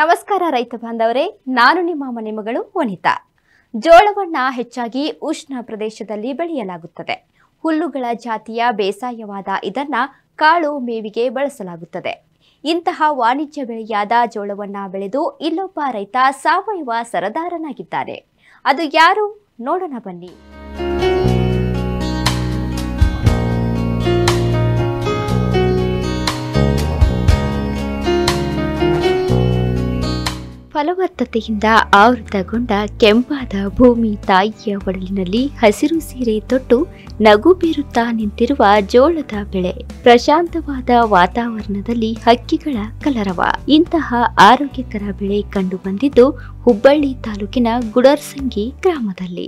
ನಮಸ್ಕಾರ ರೈತ ಬಾಂಧವರೇ ನಾನು ನಿಮ್ಮ ಮನೆ ಮಗಳು ವನಿತಾ ಜೋಳವನ್ನ ಹೆಚ್ಚಾಗಿ ಉಷ್ಣ ಪ್ರದೇಶದಲ್ಲಿ ಬೆಳೆಯಲಾಗುತ್ತದೆ ಹುಲ್ಲುಗಳ ಜಾತಿಯ ಬೇಸಾಯವಾದ ಇದನ್ನ ಕಾಳು ಮೇವಿಗೆ ಬಳಸಲಾಗುತ್ತದೆ ಇಂತಹ ವಾಣಿಜ್ಯ ಬೆಳೆಯಾದ ಜೋಳವನ್ನ ಬೆಳೆದು ಇಲ್ಲೊಬ್ಬ ರೈತ ಸಾವಯವ ಸರದಾರನಾಗಿದ್ದಾನೆ ಅದು ಯಾರು ನೋಡೋಣ ಬನ್ನಿ ಫಲವತ್ತತೆಯಿಂದ ಆವೃತಗೊಂಡ ಕೆಂಪಾದ ಭೂಮಿ ತಾಯಿಯ ಒಡಲಿನಲ್ಲಿ ಹಸಿರು ಸೀರೆ ತೊಟ್ಟು ನಗು ಬೀರುತ್ತಾ ನಿಂತಿರುವ ಜೋಳದ ಬೆಳೆ ಪ್ರಶಾಂತವಾದ ವಾತಾವರಣದಲ್ಲಿ ಹಕ್ಕಿಗಳ ಕಲರವ ಇಂತಹ ಆರೋಗ್ಯಕರ ಬೆಳೆ ಕಂಡು ಬಂದಿದ್ದು ಹುಬ್ಬಳ್ಳಿ ತಾಲೂಕಿನ ಗುಡರ್ಸಂಗಿ ಗ್ರಾಮದಲ್ಲಿ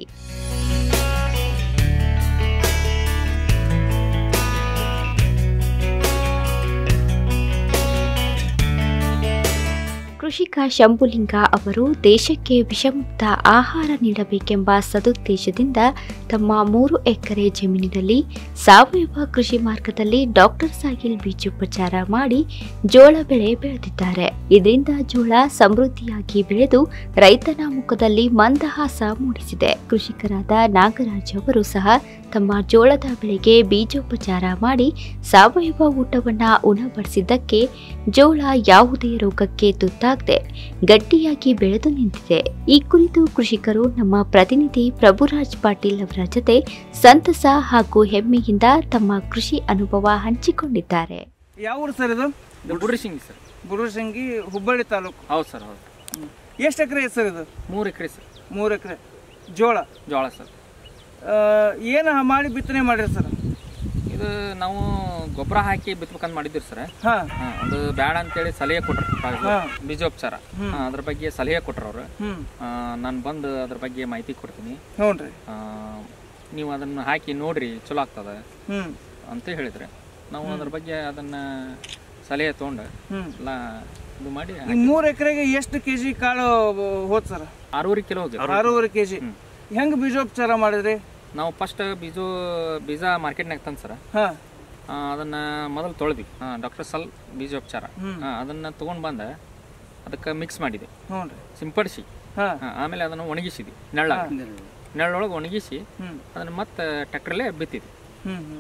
ಕೃಷಿಕ ಶಂಭುಲಿಂಗ ಅವರು ದೇಶಕ್ಕೆ ವಿಷಮುಕ್ತ ಆಹಾರ ನೀಡಬೇಕೆಂಬ ಸದುದ್ದೇಶದಿಂದ ತಮ್ಮ ಮೂರು ಎಕರೆ ಜಮೀನಿನಲ್ಲಿ ಸಾವಯವ ಕೃಷಿ ಮಾರ್ಗದಲ್ಲಿ ಡಾಕ್ಟರ್ ಸಾಹಿಲ್ ಬೀಜೋಪಚಾರ ಮಾಡಿ ಜೋಳ ಬೆಳೆ ಬೆಳೆದಿದ್ದಾರೆ ಇದರಿಂದ ಜೋಳ ಸಮೃದ್ಧಿಯಾಗಿ ಬೆಳೆದು ರೈತನ ಮುಖದಲ್ಲಿ ಮಂದಹಾಸ ಮೂಡಿಸಿದೆ ಕೃಷಿಕರಾದ ನಾಗರಾಜ್ ಅವರು ಸಹ ತಮ್ಮ ಜೋಳದ ಬೆಳೆಗೆ ಬೀಜೋಪಚಾರ ಮಾಡಿ ಸಾವಯವ ಊಟವನ್ನ ಉಣಬಡಿಸಿದ್ದಕ್ಕೆ ಜೋಳ ಯಾವುದೇ ರೋಗಕ್ಕೆ ತುತ್ತಾಗದೆ ಗಟ್ಟಿಯಾಗಿ ಬೆಳೆದು ನಿಂತಿದೆ ಈ ಕುರಿತು ಕೃಷಿಕರು ನಮ್ಮ ಪ್ರತಿನಿಧಿ ಪ್ರಭುರಾಜ್ ಪಾಟೀಲ್ ಅವರ ಜೊತೆ ಸಂತಸ ಹಾಗೂ ಹೆಮ್ಮೆಯಿಂದ ತಮ್ಮ ಕೃಷಿ ಅನುಭವ ಹಂಚಿಕೊಂಡಿದ್ದಾರೆ ಯಾವ ಊರು ಸರ್ ಇದು ಇದು ಬುಡ್ರಿಶಿಂಗಿ ಸರ್ ಬುರುಸಂಗಿ ಹುಬ್ಬಳ್ಳಿ ತಾಲೂಕು ಹೌದು ಸರ್ ಹೌದು ಎಷ್ಟು ಎಕರೆ ಐತೆ ಸರ್ ಇದು ಮೂರು ಎಕರೆ ಸರ್ ಮೂರು ಎಕರೆ ಜೋಳ ಜೋಳ ಸರ್ ಆ, ಏನು ಮಾಡಿ ಬಿತ್ತನೆ ಮಾಡಿರಿ ಸರ್ ಇದು ನಾವು ಗೊಬ್ಬರ ಹಾಕಿ ಬಿತ್ಬೇಕಂತ ಮಾಡಿದ್ದೀವಿ ಸರ್ ಹಾಂ ಹಾ, ಅದು ಬೇಡ ಅಂತೇಳಿ ಸಲಹೆ ಕೊಟ್ರು ಹಾ. ಬೀಜೋಪಚಾರ ಹಾ, ಅದ್ರ ಬಗ್ಗೆ ಸಲಹೆ ಕೊಟ್ರು ಅವರು ಹ್ಞೂ ನಾನು ಬಂದು ಅದ್ರ ಬಗ್ಗೆ ಮಾಹಿತಿ ಕೊಡ್ತೀನಿ ಹ್ಞೂ ರೀ ಆ, ನೀವು ಅದನ್ನು ಹಾಕಿ ನೋಡ್ರಿ ಚಲೋ ಆಗ್ತದೆ ಹ್ಞೂ ಅಂತ ಹೇಳಿದ್ರೆ ನಾವು ಅದ್ರ ಬಗ್ಗೆ ಅದನ್ನ ಸಲಹೆ ತೊಗೊಂಡು ಹ್ಞೂ ಎಲ್ಲ ಇದು ಮಾಡಿ ಈ ಮೂರು ಎಕರೆಗೆ ಎಷ್ಟು ಕೆ ಜಿ ಕಾಳು ಹೋದ್ ಸರ್ ಆರೂವರೆ ಕಿಲೋ ಹೋಗಿ ಆರೂವರೆ ಕೆ ಜಿ ಹೆಂಗೆ ಬೀಜೋಪಚಾರ ಮಾಡಿದ್ರಿ ನಾವು ಫಸ್ಟ್ ಬೀಜ ಬೀಜ ಮಾರ್ಕೆಟ್ನಾಗ ತಂದು ಸರ್ ಹಾಂ ಆ, ಅದನ್ನ ಮೊದಲು ತೊಳೆದ್ವಿ ಡಾಕ್ಟರ್ ಸಲ್ ಬೀಜೋಪಚಾರ ಆ, ಅದನ್ನ ತಗೊಂಡ್ ಬಂದ ಅದಕ್ಕೆ ಮಿಕ್ಸ್ ಮಾಡಿದೆ ಹ್ಞೂ ರೀ ಸಿಂಪಡಿಸಿ ಹಾಂ ಆ, ಆಮೇಲೆ ಅದನ್ನು ಒಣಗಿಸಿದ್ವಿ ನೆಳ್ಳ ನೆಳ್ಳೊಳಗೆ ಒಣಗಿಸಿ ಹ್ಞೂ ಅದನ್ನ ಮತ್ತೆ ಟ್ರ್ಯಾಕ್ಟ್ರಲ್ಲೇ ಬಿತ್ತಿದ್ವಿ ಹ್ಞೂ ಹ್ಞೂ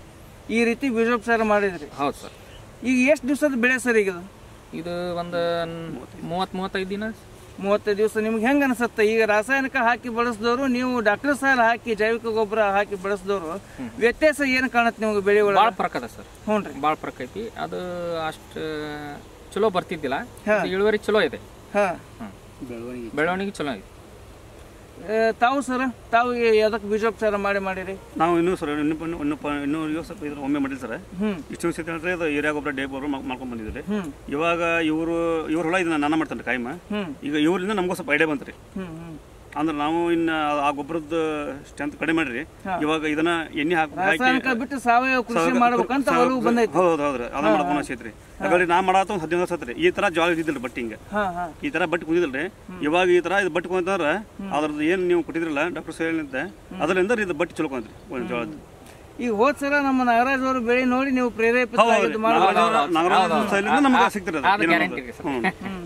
ಈ ರೀತಿ ಬೀಜೋಪಚಾರ ಮಾಡಿದ್ರಿ ಹೌದು ಸರ್ ಈಗ ಎಷ್ಟು ದಿವಸದ ಬೆಳೆ ಸರ್ ಈಗ ಇದು ಇದು ಒಂದು ಮೂವತ್ತು ಮೂವತ್ತೈದು ದಿನ ಮೂವತ್ತೈದು ದಿವಸ ನಿಮ್ಗೆ ಹೆಂಗೆ ಅನ್ಸುತ್ತೆ ಈಗ ರಾಸಾಯನಿಕ ಹಾಕಿ ಬಳಸಿದವರು ನೀವು ಡಾಕ್ಟರ್ ಸಾಲ ಹಾಕಿ ಜೈವಿಕ ಗೊಬ್ಬರ ಹಾಕಿ ಬಳಸಿದವರು ವ್ಯತ್ಯಾಸ ಏನು ಕಾಣುತ್ತೆ ನಿಮ್ಗೆ ಬೆಳೆ ಒಳಗೆ ಭಾಳ ಫರಕ್ ಅದ ಸರ್ ಹ್ಞೂ ರೀ ಭಾಳ ಫರಕ್ ಐತಿ ಅದು ಅಷ್ಟು ಚಲೋ ಬರ್ತಿದ್ದಿಲ್ಲ ಇದು ಇಳುವರಿ ಚಲೋ ಇದೆ ಹಾಂ ಹ್ಮ್. ಬೆಳವಣಿಗೆ ಚಲೋ ಐತಿ ತಾವು ಸರ್ ತಾವು ಅದಕ್ಕೆ ಬೀಜೋಪಚಾರ ಮಾಡಿ ಮಾಡಿರಿ ನಾವು ಇನ್ನೂ ಸರ್ ಇನ್ನೂ ಇನ್ನೂ ಇನ್ನೂ ಪ- ಇನ್ನೂ ಇವಾಗ ಸ್ವಲ್ಪ ಇದ್ರ ಒಮ್ಮೆ ಮಾಡಿದ್ವಿ ಸರ್ ಹ್ಞೂ ಇಷ್ಟು ಸತಿ ಹೇಳಿದ್ರೆ ಇದು ಏರಿಯಾ ಗೊಬ್ಬರ ಡೇ ಗೊಬ್ಬರ ಮಾಡ್ಕೊಂಡು ಬಂದಿದ್ರಿ ಹ್ಞೂ ಇವಾಗ ಇವರು ಇವ್ರ ಹೊಲ ಇದನ್ನ ನಾನು ಮಾಡ್ತಾನೆ ಕಾಯಮ ಹ್ಞೂ ಈಗ ಇವರಿಂದ ನಮಗೂ ಸ್ವಲ್ಪ ಐಡಿಯಾ ಬಂತ್ರಿ ಹ್ಞೂ ಹ್ಞೂ ಅಂದ್ರೆ ನಾವು ಇನ್ನು ಆ ಗೊಬ್ಬರದ ಸ್ಟ್ರೆಂತ್ ಕಡಿಮೆ ಮಾಡ್ರಿ ಇವಾಗ ಇದನ್ನ ಎಣ್ಣೆ ಹಾಕಿ ಹಾಕಿ ರಾಸಾಯನಿಕ ಬಿಟ್ಟು ಸಾವಯವ ಕೃಷಿ ಮಾಡ್ಬೇಕಂತ ಒಲವು ಬಂದೈತಿ ಹೌದು ಹೌದ್ರಿ ಅದನ್ನ ಮಾಡ್ಕೊಂಡು ಆಸೈತ್ರಿ ಹಾಗಾಗಿ ನಾ ಮಾಡಾತ ಒಂದು ಹದಿನೈದು ವರ್ಷ ಆತ್ರಿ ಈ ತರ ಜಾಲ ಇದ್ದಿಲ್ರಿ ಬಟ್ ಹಿಂಗ ಹಾಂ ಹಾಂ ಈ ತರ ಬಟ್ ಕುದಿದಿಲ್ರಿ ಇವಾಗ ಈ ತರ ಇದು ಬಟ್ ಕುಂತಂದ್ರ ಅದ್ರದ್ದು ಏನ್ ನೀವು ಕೊಟ್ಟಿದ್ರಲ್ಲ ಡಾಕ್ಟರ್ ಸೇಲಿಂದ ಅದರಿಂದ ಇದು ಬಟ್ ಚಲೋಕೊಂತ್ರಿ ಒಂದು ಜೋಳದ ಈಗ ಹೋದ್ ಸಲ ನಮ್ಮ ನಾಗರಾಜ್ ಅವರು ಬೆಳೆ ನೋಡಿ ನೀವು ಪ್ರೇರೇಪಿತ ಇದು ಮಾಡಿ ನಾಗರಾಜ ಶೈಲಿಂದ ನಮ್ಗೆ ಸಿಗ್ತಿರೋದು ಅದು ಏನೋ ಗ್ಯಾರಂಟಿ ಒಂದು. ಸರ್ ಹ್ಮ್.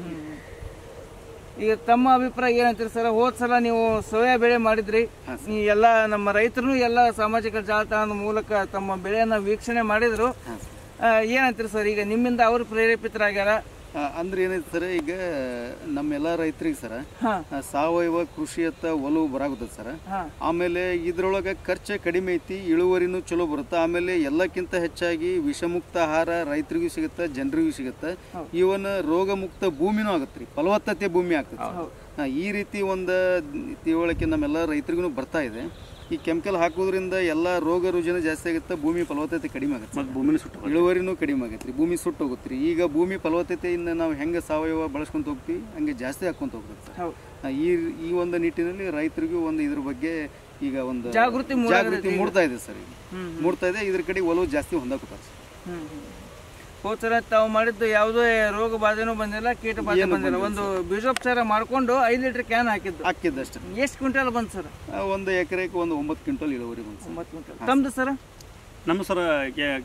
ಈಗ ತಮ್ಮ ಅಭಿಪ್ರಾಯ ಏನಂತೀರಿ ಸರ್ ಹೋದ್ ಸಲ ನೀವು ಸೋಯಾ ಬೆಳೆ ಮಾಡಿದ್ರಿ ಈ ಎಲ್ಲ ನಮ್ಮ ರೈತರು ಎಲ್ಲ ಸಾಮಾಜಿಕ ಜಾಲತಾಣದ ಮೂಲಕ ತಮ್ಮ ಬೆಳೆಯನ್ನ ವೀಕ್ಷಣೆ ಮಾಡಿದ್ರು ಆ, ಏನಂತೀರಿ ಸರ್ ಈಗ ನಿಮ್ಮಿಂದ ಅವರು ಪ್ರೇರೇಪಿತರಾಗ್ಯಾರ ಆ, ಅಂದ್ರೆ ಏನೈತೆ ಸರ್ ಈಗ ನಮ್ಮೆಲ್ಲ ರೈತರಿಗೆ ಸರ್ ಹಾ. ಆ, ಸಾವಯವ ಕೃಷಿಯತ್ತ ಒಲವು ಬರಾಗುತ್ತದೆ ಸರ್ ಹಾ. ಆಮೇಲೆ ಇದ್ರೊಳಗೆ ಖರ್ಚು ಕಡಿಮೆ ಐತಿ ಇಳುವರಿನೂ ಚಲೋ ಬರುತ್ತೆ ಆಮೇಲೆ ಎಲ್ಲಕ್ಕಿಂತ ಹೆಚ್ಚಾಗಿ ವಿಷಮುಕ್ತ ಆಹಾರ ರೈತರಿಗೂ ಸಿಗುತ್ತೆ ಜನರಿಗೂ ಸಿಗುತ್ತೆ ಇವನ್ ರೋಗ ಮುಕ್ತ ಭೂಮಿನೂ ಆಗತ್ತೆ ರೀ ಫಲವತ್ತತೆ ಭೂಮಿ ಆಗ್ತದೆ ಹಾ, ಈ ರೀತಿ ಒಂದು ತಿಳುವಳಿಕೆ ನಮ್ಮೆಲ್ಲ ರೈತರಿಗೂ ಬರ್ತಾ ಇದೆ ಈ ಕೆಮಿಕಲ್ ಹಾಕೋದ್ರಿಂದ ಎಲ್ಲ ರೋಗ ರುಜಿನ ಜಾಸ್ತಿ ಆಗುತ್ತೆ ಭೂಮಿ ಫಲವತ್ತತೆ ಕಡಿಮೆ ಆಗುತ್ತೆ ಮತ್ತ್ ಭೂಮಿನ ಸುಟ್ಟು ಇಳುವರಿನೂ ಕಡಿಮೆ ಆಗೈತೆ ರೀ ಭೂಮಿ ಸುಟ್ಟು ಹೋಗುತ್ತೆ ರೀ ಈಗ ಭೂಮಿ ಫಲವತ್ತತೆಯಿಂದ ನಾವು ಹೆಂಗೆ ಸಾವಯವ ಬಳಸ್ಕೊಂತ ಹೋಗ್ತೀವಿ ಹಂಗೆ ಜಾಸ್ತಿ ಹಾಕ್ಕೊಂತ ಹೋಗ್ತದೆ ಸರ್ ಹೌದು. ಆ, ಈ ಈ ಒಂದು ನಿಟ್ಟಿನಲ್ಲಿ ರೈತರಿಗೂ ಒಂದು ಇದ್ರ ಬಗ್ಗೆ ಈಗ ಒಂದು ಜಾಗೃತಿ ಜಾಗೃತಿ ಮೂಡ್ತಾ ಇದೆ ಸರ್ ಈಗ ಮೂಡ್ತಾ ಇದೆ ಇದ್ರ ಕಡೆ ಒಲವು ಜಾಸ್ತಿ ಹೊಂದಾಕುತ್ತಾರೆ ಸರ್ ಹ್ಮ್ ಹ್ಮ್. ಹೋದ್ ಸಲ ತಾವು ಮಾಡಿದ್ದು ಯಾವುದೇ ರೋಗ ಬಾಧೆನೂ ಬಂದಿಲ್ಲ ಕೀಟ ಬಾಧೆ ಬಂದಿಲ್ಲ ಒಂದು ಬೀಜೋಪಚಾರ ಮಾಡ್ಕೊಂಡು ಐದು ಲೀಟರ್ ಕ್ಯಾನ್ ಹಾಕಿದ್ದು ಹಾಕಿದ್ದಷ್ಟೇ ಎಷ್ಟು ಕ್ವಿಂಟಲ್ ಬಂತು ಸರ್ ಆ, ಒಂದು ಎಕರೆಗೆ ಒಂದು ಒಂಬತ್ತು ಕ್ವಿಂಟಲ್ ಇಳುವರಿ ಬಂತು ಸರ್ ಒಂಬತ್ತು ಕ್ವಿಂಟಲ್ ತಮ್ದು ಸರ್ ನಮ್ಮ ಸರ್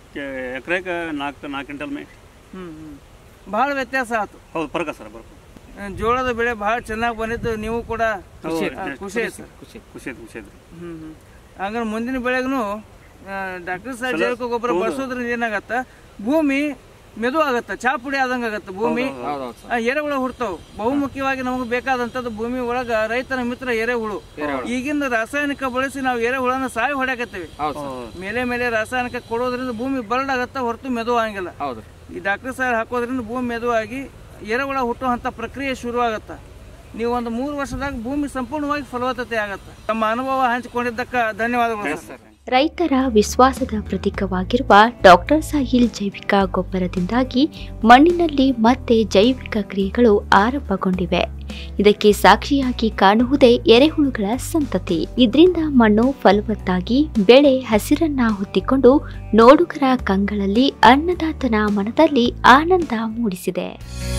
ಎಕರೆಗೆ ನಾಲ್ಕು ನಾಲ್ಕು ಕ್ವಿಂಟಲ್ ಮೇ ಹ್ಮ್ ಹ್ಮ್ ಭಾಳ ವ್ಯತ್ಯಾಸ ಆಯ್ತು ಹೌದು ಪರಕ ಸರ್ ಬರಕ ಆ, ಜೋಳದ ಬೆಳೆ ಬಹಳ ಚೆನ್ನಾಗಿ ಬಂದಿದ್ದು ನೀವು ಕೂಡ ಖುಷಿ ಆ, ಖುಷಿ ಐತೆ ಸರ್ ಖುಷಿ ಖುಷಿ ಐತಿ ಖುಷಿ ಐತ್ರಿ ಹ್ಮ್ ಹ್ಮ್. ಹಂಗಾರೆ ಮುಂದಿನ ಬೆಳೆಗೂ ಡಾಕ್ಟರ್ ಸಾಹೇಬ್ ಜೈವಿಕ ಗೊಬ್ಬರ ಬಳಸೋದ್ರಿಂದ ಏನಾಗತ್ತ ಭೂಮಿ ಮೆದು ಆಗತ್ತ ಚಾ ಪುಡಿ ಆದಂಗ ಆಗತ್ತ ಭೂಮಿ ಹೌದೌದು ಆ, ಎರೆಹುಳ ಹುಡ್ತಾವ ಬಹುಮುಖ್ಯವಾಗಿ ನಮಗೆ ಬೇಕಾದಂತದ್ದು ಭೂಮಿ ಒಳಗ ರೈತನ ಮಿತ್ರ ಎರೆಹುಳು ಈಗಿನ ರಾಸಾಯನಿಕ ಬಳಸಿ ನಾವು ಎರೆಹುಳನ ಸಾಯಿ ಹೊಡ್ಯಾಕತ್ತೀವಿ ಹೌದು ಸರ್ ಮೇಲೆ ಮೇಲೆ ರಾಸಾಯನಿಕ ಕೊಡೋದ್ರಿಂದ ಭೂಮಿ ಬರಡಾಗತ್ತ ಹೊರತು ಮೆದು ಆಗಂಗಿಲ್ಲ ಹೌದು ಈ ಡಾಕ್ಟರ್ ಸಾಹೇಬ್ ಹಾಕೋದ್ರಿಂದ ಭೂಮಿ ಮೆದುವಾಗಿ ಎರೆಹುಳ ಹುಟ್ಟುವಂಥ ಪ್ರಕ್ರಿಯೆ ಶುರು ಆಗತ್ತ ನೀವು ಒಂದು ಮೂರು ವರ್ಷದಾಗ ಭೂಮಿ ಸಂಪೂರ್ಣವಾಗಿ ಫಲವತ್ತತೆ ಆಗತ್ತ ತಮ್ಮ ಅನುಭವ ಹಂಚಿಕೊಂಡಿದ್ದಕ್ಕ ಧನ್ಯವಾದಗಳು ಸರ್ ರೈತರ ವಿಶ್ವಾಸದ ಪ್ರತೀಕವಾಗಿರುವ ಡಾಕ್ಟರ್ ಸಾಹಿಲ್ ಜೈವಿಕ ಗೊಬ್ಬರದಿಂದಾಗಿ ಮಣ್ಣಿನಲ್ಲಿ ಮತ್ತೆ ಜೈವಿಕ ಕ್ರಿಯೆಗಳು ಆರಂಭಗೊಂಡಿವೆ ಇದಕ್ಕೆ ಸಾಕ್ಷಿಯಾಗಿ ಕಾಣುವುದೇ ಎರೆಹುಳುಗಳ ಸಂತತಿ ಇದರಿಂದ ಮಣ್ಣು ಫಲವತ್ತಾಗಿ ಬೆಳೆ ಹಸಿರನ್ನ ಹೊತ್ತಿಕೊಂಡು ನೋಡುಗರ ಕಂಗಳಲ್ಲಿ ಅನ್ನದಾತನ ಮನದಲ್ಲಿ ಆನಂದ ಮೂಡಿಸಿದೆ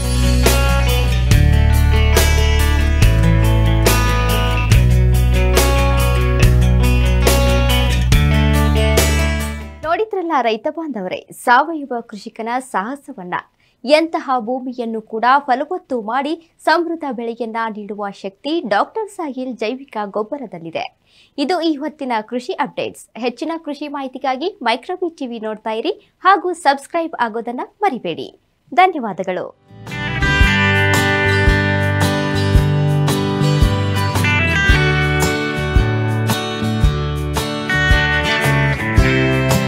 ನೋಡಿದ್ರಲ್ಲ ರೈತ ಬಾಂಧವರೇ ಸಾವಯವ ಕೃಷಿಕನ ಸಾಹಸವನ್ನ ಎಂತಹ ಭೂಮಿಯನ್ನು ಕೂಡ ಫಲವತ್ತು ಮಾಡಿ ಸಮೃದ್ಧ ಬೆಳೆಯನ್ನ ನೀಡುವ ಶಕ್ತಿ ಡಾಕ್ಟರ್ ಸಾಹಿಲ್ ಜೈವಿಕ ಗೊಬ್ಬರದಲ್ಲಿದೆ ಇದು ಈ ಹೊತ್ತಿನ ಕೃಷಿ ಅಪ್ಡೇಟ್ಸ್ ಹೆಚ್ಚಿನ ಕೃಷಿ ಮಾಹಿತಿಗಾಗಿ ಮೈಕ್ರೋಬಿ ಟಿವಿ ನೋಡ್ತಾ ಇರಿ ಹಾಗೂ ಸಬ್ಸ್ಕ್ರೈಬ್ ಆಗೋದನ್ನ ಮರಿಬೇಡಿ ಧನ್ಯವಾದಗಳು